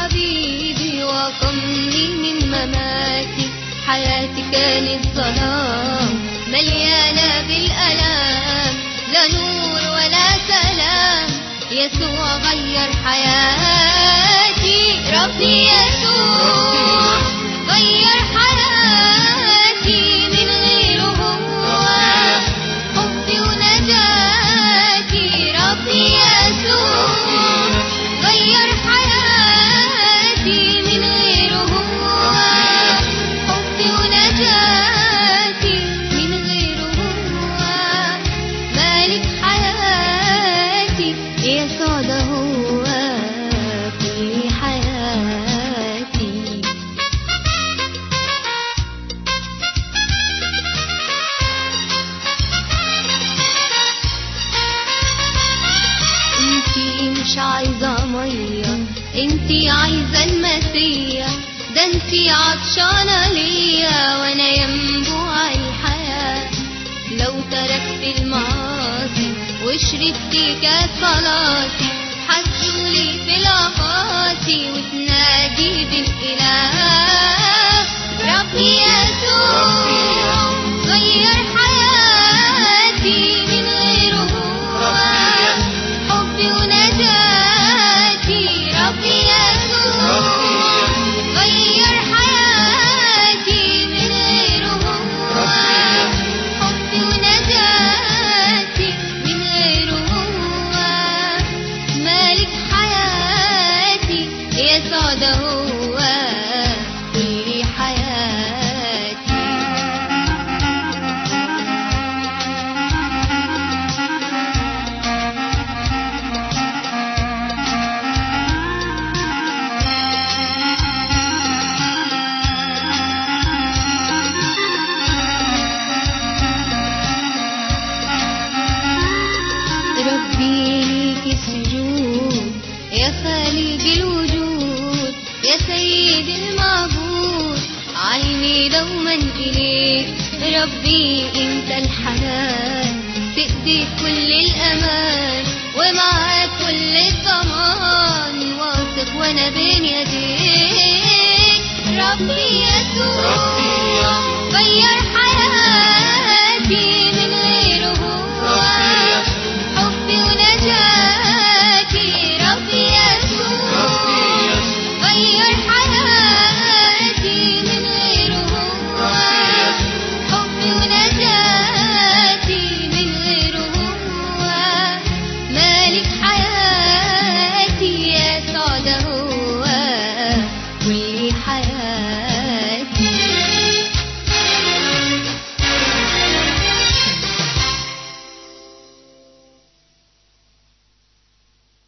حبيبي وقمني من مماتي حياتي كانت ظلام مليانة بالألام لا نور ولا سلام يسوع غير حياتي ربي يسوع غير حياتي من غيره هو حبي ونجاتي ربي يسوع غير حياتي من غيره هو حبي ونجاتي من غيره هو مالك حياتي يسوع ده هو كل حياتي انتي مش عايزة مية انتي عايزة المسيح ده انتي عطشانة ليا وانا ينبوع الحياة لو تركت المعاصي وشربت كاس خلاصي هتقولي في العقاسي وتنادي بالاله ربي يسوع غير حياتي من غيره هو حبي ونجاتي ربي يسوع غير حياتي من غيره هو حبي ونجاتي من غيره هو مالك حياتي يسوع ده هو كل حياتي ربي ليك السجود يا خالق الوجود يا سيد المعبود عيني دوما إليك ربي انت الحنان تأدي كل الأمان ومعاك كل الضمان واثق وانا بين يديك ربي يسوع غير حياتي من غيره هو حبي ونجاتي ربي يسوع غير حياتي من غيره هو حبي ونجاتي من غيره هو مالك حياتي يسوع ده هو كل حياتي